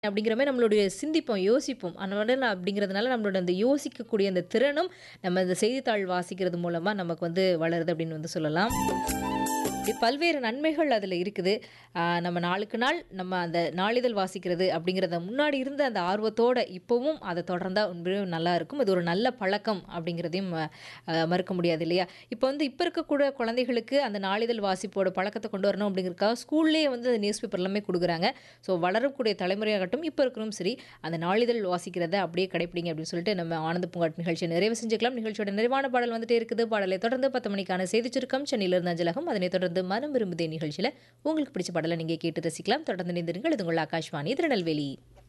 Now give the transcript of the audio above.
அப்படிங்கிற மாரி நம்மளுடைய சிந்திப்போம், யோசிப்போம். அதனால அப்படிங்கிறதுனால நம்மளோட அந்த யோசிக்கக்கூடிய அந்த திறனும், நம்ம இந்த செய்தித்தாள் வாசிக்கிறது மூலமா நமக்கு வந்து வளருது அப்படின்னு வந்து சொல்லலாம். இப்படி பல்வேறு நன்மைகள் அதில இருக்குது. ஆ நம்ம நாளுக்கு நாள் நம்ம அந்த நாளிதழ் வாசிக்கிறது அப்படிங்கிறத முன்னாடி இருந்த அந்த ஆர்வத்தோட இப்பவும் அத தொடர்ந்தா உண்மையிலேயே நல்லாயிருக்கும். இது ஒரு நல்ல பழக்கம் அப்படிங்கிறதையும் அ மறுக்க முடியாது இல்லையா? இப்போ வந்து இப்ப இருக்கக்கூடிய குழந்தைகளுக்கு அந்த நாளிதழ் வாசிப்போட பழக்கத்த கொண்டு வரணும் அப்படிங்கிறதுக்காக ஸ்கூல்லயே வந்து நியூஸ் பேப்பர் எல்லாமே குடுக்குறாங்க. ஸோ வளரக்கூடிய தலைமுறையாகட்டும், இப்ப இருக்கிறவங்களும் சரி, அந்த நாளிதழ் வாசிக்கிறத அப்படியே கடைப்பிடிங்க அப்படின்னு சொல்லிட்டு நம்ம ஆனந்த பூங்காட் நிகழ்ச்சிய நிறைவு செஞ்சுக்கலாம். நிகழ்ச்சியோட நிறைவான பாடல் வந்துட்டே இருக்குது. பாடலை தொடர்ந்து 10 மணிக்கான செய்திச் சுருக்கம் சென்னையிலிருந்து அஞ்சலகம். அதனைத் தொடர்ந்து மனம் விரும்புதே நிகழ்ச்சியில உங்களுக்கு பிடிச்ச பாடல நீங்க கேட்டு ரசிக்கலாம். தொடர்ந்து இணைந்திருங்கள். இது உங்கள் ஆகாஷ்வாணி திருநெல்வேலி.